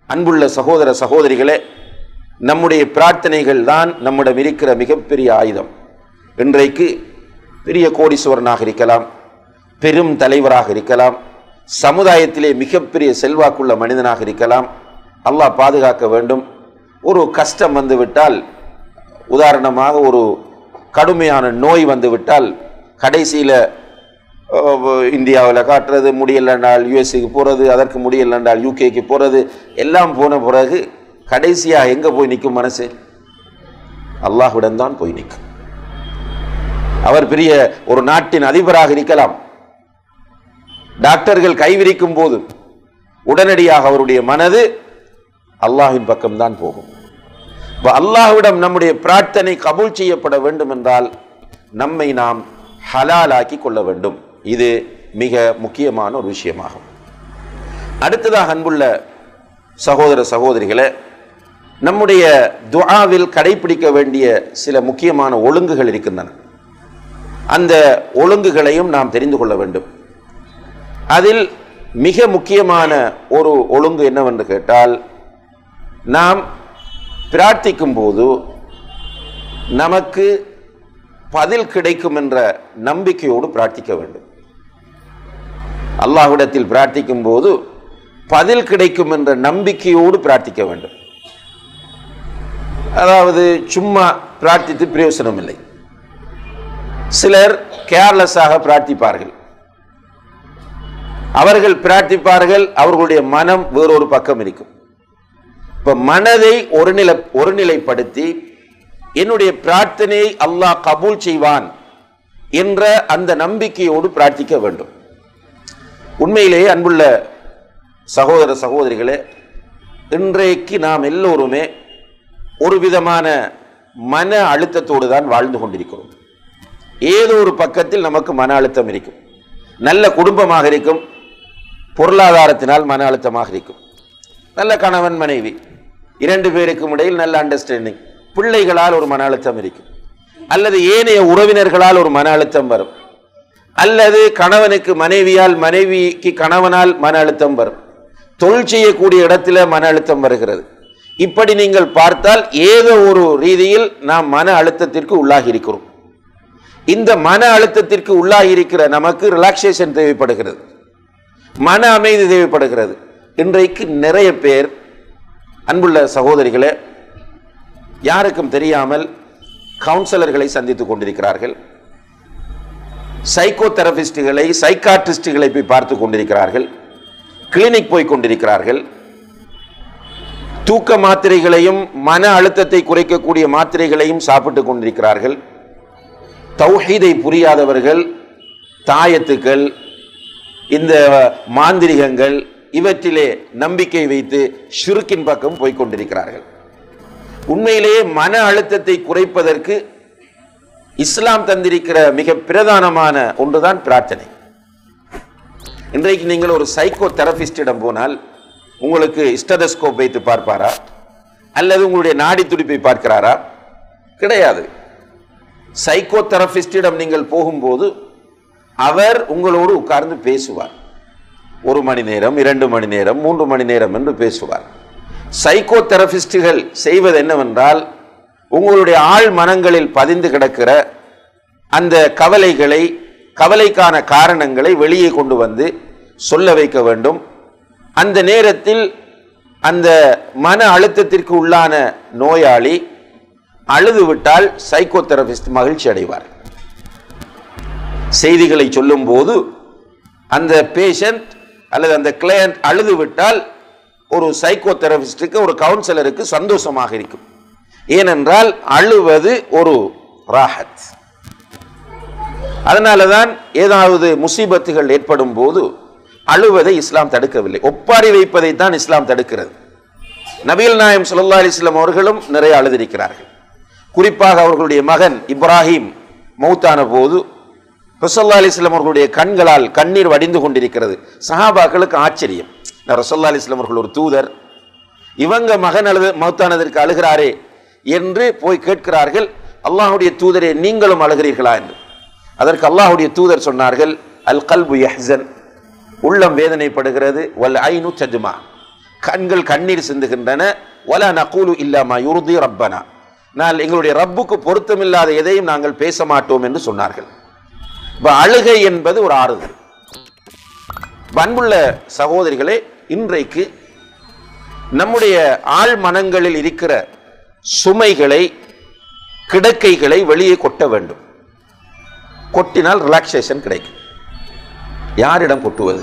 அன்புள்ள சகோதர சகோதரிகளே நம்முடைய பிரார்த்தனைகள் தான் நம்மிடம் இருக்கிற மிகப்பெரிய ஆயுதம் இன்றைக்கு பெரிய கோடீஸ்வரனாக இருக்கலாம் பெரும் தலைவராக இருக்கலாம் சமுதாயத்திலே மிகப்பெரிய செல்வாக்குள்ள மனிதனாக இருக்கலாம் அல்லாஹ் பாதுகாக்க வேண்டும் ஒரு கஷ்டம் வந்துவிட்டால் உதாரணமாக ஒரு கடுமையான நோய் வந்துவிட்டால் கடைசியில் இந்தியாவில் காட்டுறது முடியலைன்றால் யுஎஸ்க்கு போகிறது அதற்கு முடியலைன்றால் யூகேக்கு போகிறது எல்லாம் போன பிறகு கடைசியாக எங்கே போய் நிற்கும் மனசு அல்லாஹ்விடம் தான் போய் நிற்கும் அவர் பெரிய ஒரு நாட்டின் அதிபராக இருக்கலாம் டாக்டர்கள் கைவிரிக்கும் போது உடனடியாக அவருடைய மனது அல்லாஹின் பக்கம்தான் போகும் இப்போ அல்லாஹ்விடம் நம்முடைய பிரார்த்தனை கபூல் செய்யப்பட வேண்டும் என்றால் நம்மை நாம் ஹலாலாக்கி கொள்ள வேண்டும் இது மிக முக்கியமான ஒரு விஷயமாகும் அடுத்ததாக அன்புள்ள சகோதர சகோதரிகளே நம்முடைய துஆவில் கடைபிடிக்க வேண்டிய சில முக்கியமான ஒழுங்குகள் இருக்கின்றன அந்த ஒழுங்குகளையும் நாம் தெரிந்து கொள்ள வேண்டும் அதில் மிக முக்கியமான ஒரு ஒழுங்கு என்னவென்று கேட்டால் நாம் பிரார்த்திக்கும் போது நமக்கு பதில் கிடைக்கும் என்ற நம்பிக்கையோடு பிரார்த்திக்க வேண்டும் அல்லாஹ்விடத்தில் பிரார்த்திக்கும் போது பதில் கிடைக்கும் என்ற நம்பிக்கையோடு பிரார்த்திக்க வேண்டும் அதாவது சும்மா பிரார்த்தித்து பிரயோசனம் இல்லை சிலர் கேர்லெஸ்ஸாக பிரார்த்திப்பார்கள் அவர்கள் பிரார்த்திப்பார்கள் அவர்களுடைய மனம் வேறொரு பக்கம் இருக்கும் இப்ப மனதை ஒருநிலை ஒருநிலைப்படுத்தி என்னுடைய பிரார்த்தனையை அல்லாஹ் கபூல் செய்வான் என்ற அந்த நம்பிக்கையோடு பிரார்த்திக்க வேண்டும் உண்மையிலேயே அன்புள்ள சகோதர சகோதரிகளே இன்றைக்கு நாம் எல்லோருமே ஒரு விதமான மன அழுத்தத்தோடு தான் வாழ்ந்து கொண்டிருக்கிறோம் ஏதோ ஒரு பக்கத்தில் நமக்கு மன அழுத்தம் இருக்கும் நல்ல குடும்பமாக இருக்கும் பொருளாதாரத்தினால் மன அழுத்தமாக இருக்கும் நல்ல கணவன் மனைவி இரண்டு பேருக்கும் இடையில் நல்ல அண்டர்ஸ்டாண்டிங் பிள்ளைகளால் ஒரு மன அழுத்தம் இருக்கும் அல்லது ஏனைய உறவினர்களால் ஒரு மன அழுத்தம் வரும் அல்லது கணவனுக்கு மனைவியால் மனைவிக்கு கணவனால் மன அழுத்தம் வரும் தொழில் செய்யக்கூடிய இடத்துல மன அழுத்தம் வருகிறது இப்படி நீங்கள் பார்த்தால் ஏதோ ஒரு ரீதியில் நாம் மன அழுத்தத்திற்கு உள்ளாகி இருக்கிறோம் இந்த மன அழுத்தத்திற்கு உள்ளாகி இருக்கிற நமக்கு ரிலாக்ஸேஷன் தேவைப்படுகிறது மன அமைதி தேவைப்படுகிறது இன்றைக்கு நிறைய பேர் அன்புள்ள சகோதரிகளே யாருக்கும் தெரியாமல் கவுன்சிலர்களை சந்தித்துக் கொண்டிருக்கிறார்கள் சைக்கோ தெரபிஸ்டுகளை சைக்காட்ரிஸ்டுகளை போய் பார்த்து கொண்டிருக்கிறார்கள் கிளினிக் போய் கொண்டிருக்கிறார்கள் தூக்க மாத்திரைகளையும் மன அழுத்தத்தை குறைக்கக்கூடிய மாத்திரைகளையும் சாப்பிட்டு கொண்டிருக்கிறார்கள் தௌஹீதை புரியாதவர்கள் தாயத்துக்கள் இந்த மாந்திரிகங்கள் இவற்றிலே நம்பிக்கை வைத்து ஷுருக்கின் பக்கம் போய் கொண்டிருக்கிறார்கள் உண்மையிலேயே மன அழுத்தத்தை குறைப்பதற்கு இஸ்லாம் தந்திருக்கிற மிக பிரதானமான ஒன்றுதான் பிரார்த்தனை இன்றைக்கு நீங்கள் ஒரு சைக்கோ தெரபிஸ்டிடம் போனால் உங்களுக்கு ஸ்டெதஸ்கோப் வைத்து பார்ப்பாரா அல்லது உங்களுடைய நாடி துடிப்பை பார்க்கிறாரா கிடையாது சைக்கோ தெரபிஸ்டிடம் நீங்கள் போகும்போது அவர் உங்களோடு உட்கார்ந்து பேசுவார் ஒரு மணி நேரம் இரண்டு மணி நேரம் மூன்று மணி நேரம் என்று பேசுவார் சைக்கோ தெரபிஸ்டுகள் செய்வது என்னவென்றால் உங்களுடைய ஆழ் மனங்களில் பதிந்து கிடக்கிற அந்த கவலைகளை கவலைக்கான காரணங்களை வெளியே கொண்டு வந்து சொல்ல வைக்க வேண்டும் அந்த நேரத்தில் அந்த மன அழுத்தத்திற்கு உள்ளான நோயாளி அழுது விட்டால் சைக்கோ தெரபிஸ்ட் மகிழ்ச்சி அடைவார் செய்திகளை சொல்லும் போது அந்த பேஷண்ட் அல்லது அந்த கிளையண்ட் அழுது விட்டால் ஒரு சைக்கோ தெரபிஸ்டுக்கு ஒரு கவுன்சிலருக்கு சந்தோஷமாக இருக்கும் ஏனென்றால் அழுவது ஒரு ராஹத் அதனால தான் ஏதாவது முசீபத்துகள் ஏற்படும் போது அழுவதை இஸ்லாம் தடுக்கவில்லை ஒப்பாரி வைப்பதை தான் இஸ்லாம் தடுக்கிறது நபிகள் நாயம் சுல்லா அலிஸ்லாம் அவர்களும் நிறைய அழுதிருக்கிறார்கள் குறிப்பாக அவர்களுடைய மகன் இப்ராஹிம் மௌத்தான போது ரசல்லா அலிஸ்லாம் அவர்களுடைய கண்களால் கண்ணீர் வடிந்து கொண்டிருக்கிறது சஹாபாக்களுக்கு ஆச்சரியம் ரசல்லா அலிஸ்லாம் அவர்கள் ஒரு தூதர் இவங்க மகன் அழுது மௌத்தானதற்கு அழுகிறாரே என்று போய் கேட்கிறார்கள் அல்லாஹுடைய தூதரே நீங்களும் அழுகிறீர்களா என்று அதற்கு அல்லாஹுடைய தூதர் சொன்னார்கள் அல் கல்பு யஹ்சன் உள்ளம் வேதனைப்படுகிறது வல் ஐனு சஜ்மா கண்கள் கண்ணீர் சிந்துகின்றன வல நகூலு இல்லாமா யுருதி ரப்பனா நான் எங்களுடைய ரப்புக்கு பொருத்தமில்லாத எதையும் நாங்கள் பேச மாட்டோம் என்று சொன்னார்கள் இப்ப அழுகை என்பது ஒரு ஆறுதல் அன்புள்ள சகோதரிகளே இன்றைக்கு நம்முடைய ஆழ் மனங்களில் இருக்கிற சுமைகளை கிடக்கைகளை வெளியே கொட்ட வேண்டும் கொட்டினால் ரிலாக்ஸேஷன் கிடைக்கும் யாரிடம் கொட்டுவது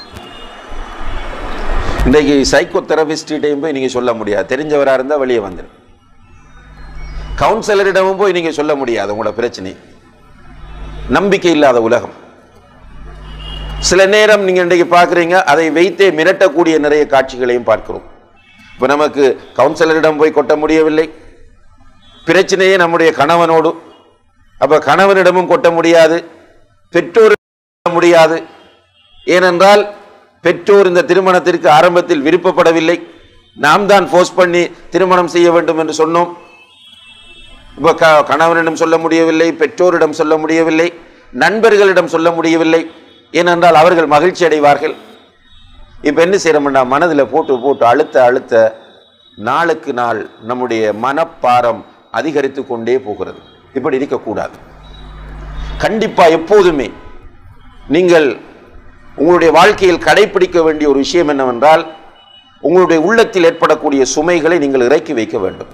இன்றைக்கு சைக்கோ தெரபிஸ்டையும் போய் நீங்க சொல்ல முடியாது தெரிஞ்சவரா இருந்தா வெளியே வந்துடும் கவுன்சிலரிடமும் போய் நீங்க சொல்ல முடியாது உங்களோட பிரச்சனை நம்பிக்கை இல்லாத உலகம் சில நேரம் நீங்க இன்றைக்கு பார்க்குறீங்க அதை வைத்தே மிரட்டக்கூடிய நிறைய காட்சிகளையும் பார்க்கிறோம் இப்போ நமக்கு கவுன்சிலரிடம் போய் கொட்ட முடியவில்லை பிரச்சனையே நம்முடைய கணவனோடு அப்ப கணவனிடமும் கொட்ட முடியாது பெற்றோர் முடியாது ஏனென்றால் பெற்றோர் இந்த திருமணத்திற்கு ஆரம்பத்தில் விருப்பப்படவில்லை நாம் தான் ஃபோர்ஸ் பண்ணி திருமணம் செய்ய வேண்டும் என்று சொன்னோம் இப்போ க கணவனிடம் சொல்ல முடியவில்லை பெற்றோரிடம் சொல்ல முடியவில்லை நண்பர்களிடம் சொல்ல முடியவில்லை ஏனென்றால் அவர்கள் மகிழ்ச்சி அடைவார்கள் இப்போ என்ன செய்யறோம்னா மனதில் போட்டு போட்டு அழுத்த அழுத்த நாளுக்கு நாள் நம்முடைய மனப்பாரம் அதிகரித்து கொண்டே போகிறது இப்படி இருக்கக்கூடாது கண்டிப்பா எப்போதுமே நீங்கள் உங்களுடைய வாழ்க்கையில் கடைபிடிக்க வேண்டிய ஒரு விஷயம் என்னவென்றால் உங்களுடைய உள்ளத்தில் ஏற்படக்கூடிய சுமைகளை நீங்கள் இறக்கி வைக்க வேண்டும்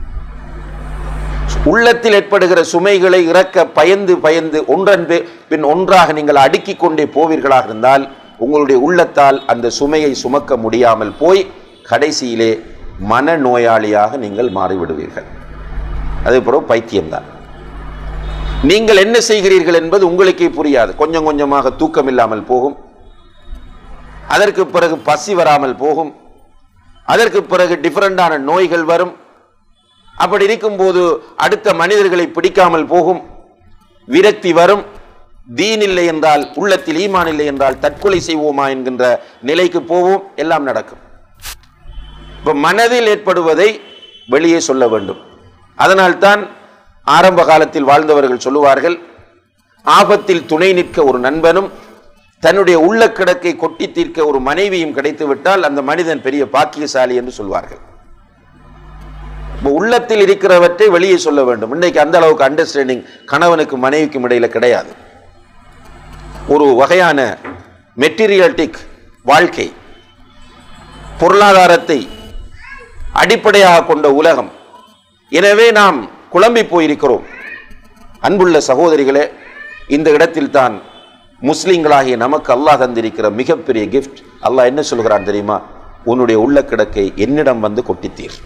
உள்ளத்தில் ஏற்படுகிற சுமைகளை இறக்க பயந்து பயந்து ஒன்றன் பே- பின் ஒன்றாக நீங்கள் அடுக்கிக் கொண்டே போவீர்களாக இருந்தால் உங்களுடைய உள்ளத்தால் அந்த சுமையை சுமக்க முடியாமல் போய் கடைசியிலே மனநோயாளியாக நீங்கள் மாறிவிடுவீர்கள் அதே பிறகு பைத்தியம்தான் நீங்கள் என்ன செய்கிறீர்கள் என்பது உங்களுக்கே புரியாது கொஞ்சம் கொஞ்சமாக தூக்கம் இல்லாமல் போகும் அதற்கு பிறகு பசி வராமல் போகும் அதற்கு பிறகு டிஃபரெண்டான நோய்கள் வரும் அப்படி இருக்கும்போது அடுத்த மனிதர்களை பிடிக்காமல் போகும் விரக்தி வரும் தீன் இல்லை என்றால் உள்ளத்தில் ஈமான் இல்லை என்றால் தற்கொலை செய்வோமா என்கின்ற நிலைக்கு போவோம் எல்லாம் நடக்கும் இப்ப மனதில் ஏற்படுவதை வெளியே சொல்ல வேண்டும் அதனால்தான் ஆரம்ப காலத்தில் வாழ்ந்தவர்கள் சொல்லுவார்கள் ஆபத்தில் துணை நிற்க ஒரு நண்பனும் தன்னுடைய உள்ள கிடக்கை கொட்டி தீர்க்க ஒரு மனைவியும் கிடைத்து விட்டால் அந்த மனிதன் பெரிய பாக்கியசாலி என்று சொல்வார்கள் இப்ப உள்ளத்தில் இருக்கிறவற்றை வெளியே சொல்ல வேண்டும் இன்னைக்கு அந்த அளவுக்கு அண்டர்ஸ்டாண்டிங் கணவனுக்கு மனைவிக்கும் இடையில கிடையாது ஒரு வகையான மெட்டீரியல்டிக் வாழ்க்கை பொருளாதாரத்தை அடிப்படையாக கொண்ட உலகம் எனவே நாம் குழம்பி போயிருக்கிறோம் அன்புள்ள சகோதரிகளே இந்த இடத்தில் தான் முஸ்லிம்களாகிய நமக்கு அல்லாஹ் தந்திருக்கிற மிகப்பெரிய கிஃப்ட் அல்லாஹ் என்ன சொல்கிறான் தெரியுமா உன்னுடைய உள்ள கிடக்கை என்னிடம் வந்து கொட்டித்தீர்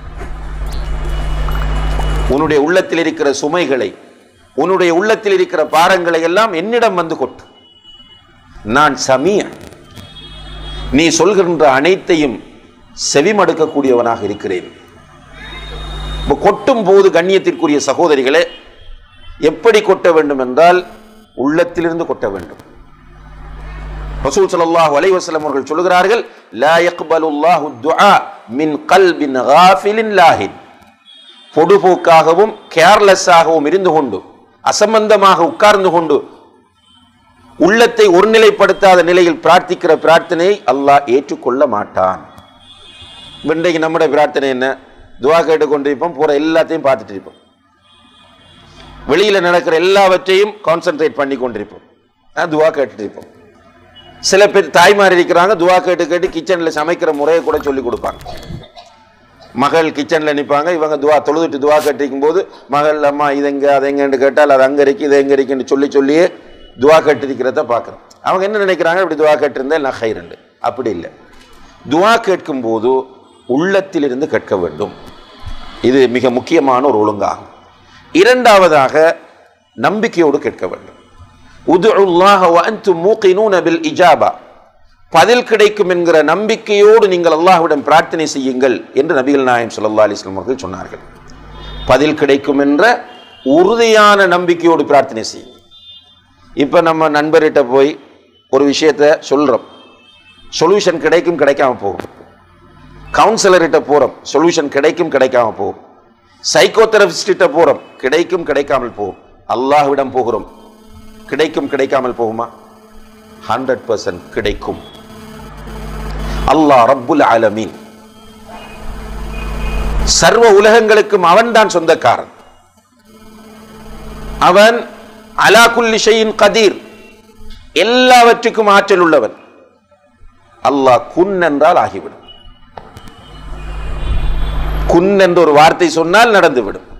உன்னுடைய உள்ளத்தில் இருக்கிற சுமைகளை உன்னுடைய உள்ளத்தில் இருக்கிற பாரங்களை எல்லாம் என்னிடம் வந்து கொட்டு நான் சமிய நீ சொல்கின்ற அனைத்தையும் செவிமடுக்கக்கூடியவனாக இருக்கிறேன் இப்ப கொட்டும் போது கண்ணியத்திற்குரிய சகோதரிகளே எப்படி கொட்ட வேண்டும் என்றால் உள்ளத்திலிருந்து கொட்ட வேண்டும் ரசூல் ஸல்லல்லாஹு அலைஹி வஸல்லம் அவர்கள் சொல்கிறார்கள் லா யக்பலுல்லாஹு துஆ மின் கல்பின் காஃபிலின் லாஹின் பொடுபோக்காகவும் கேர்லெஸ்ஸாகவும் இருந்து கொண்டு அசம்பந்தமாக உட்கார்ந்து கொண்டு உள்ளத்தை ஒருநிலைப்படுத்தாத நிலையில் பிரார்த்திக்கிற பிரார்த்தனையை அல்லாஹ் ஏற்றுக்கொள்ள மாட்டான் இன்றைக்கு நம்முடைய பிரார்த்தனை என்ன துவா கேட்டு கொண்டிருப்போம் பூரா எல்லாத்தையும் பார்த்துட்டு இருப்போம் வெளியில நடக்கிற எல்லாவற்றையும் கான்சென்ட்ரேட் பண்ணி கொண்டிருப்போம் நான் துவா கேட்டுட்டு இருப்போம் சில பேர் தாய்மார் இருக்கிறாங்க துவா கேட்டு கேட்டு கிச்சன்ல சமைக்கிற முறையை கூட சொல்லி கொடுப்பாங்க மகள் கிச்சன்ல நிற்பாங்க இவங்க துவா தொழுதுட்டு துவா கேட்டிருக்கும் போது மகள் அம்மா இது எங்க அது எங்கன்னு கேட்டால் அது அங்க இருக்கு இது எங்க இருக்குன்னு சொல்லி சொல்லியே துவா கேட்டிருக்கிறத பார்க்குறோம் அவங்க என்ன நினைக்கிறாங்க இப்படி துவா கேட்டிருந்தேன் நான் ஹைரண்டு அப்படி இல்லை துவா கேட்கும் போது உள்ளத்திலிருந்து கேட்க வேண்டும் இது மிக முக்கியமான ஒரு ஒழுங்காகும் இரண்டாவதாக நம்பிக்கையோடு கேட்க வேண்டும் உதுல்லாஹ வ அன்தும் மூகினூன பில் இஜாபா பதில் கிடைக்கும் என்கிற நம்பிக்கையோடு நீங்கள் அல்லாஹ்விடம் பிரார்த்தனை செய்யுங்கள் என்று நபிகள் நாயம் ஸல்லல்லாஹு அலைஹி வஸல்லம் அவர்கள் சொன்னார்கள் பதில் கிடைக்கும் என்ற உறுதியான நம்பிக்கையோடு பிரார்த்தனை செய்யுங்க இப்போ நம்ம நண்பர்கிட்ட போய் ஒரு விஷயத்த சொல்றோம் சொல்யூஷன் கிடைக்கும் கிடைக்காம போகும் கவுன்சிலர்கிட்ட போறோம் சொல்யூஷன் கிடைக்கும் கிடைக்காம போகும் சைக்கோ தெரபிஸ்டிட்ட போறோம் கிடைக்கும் கிடைக்காமல் போகும் அல்லாஹ்விடம் போகிறோம் கிடைக்கும் கிடைக்காமல் போகுமா ஹண்ட்ரட் பர்சன்ட் கிடைக்கும் அல்லாஹ் ரப்புல் ஆலமீன் சர்வ உலகங்களுக்கும் அவன்தான் சொந்தக்காரன் அவன் அலா குல்லி ஷையின் கதீர் எல்லாவற்றுக்கும் ஆற்றல் உள்ளவன் அல்லாஹ் குன் என்றால் ஆகிவிடும் குன் என்ற ஒரு வார்த்தை சொன்னால் நடந்துவிடும்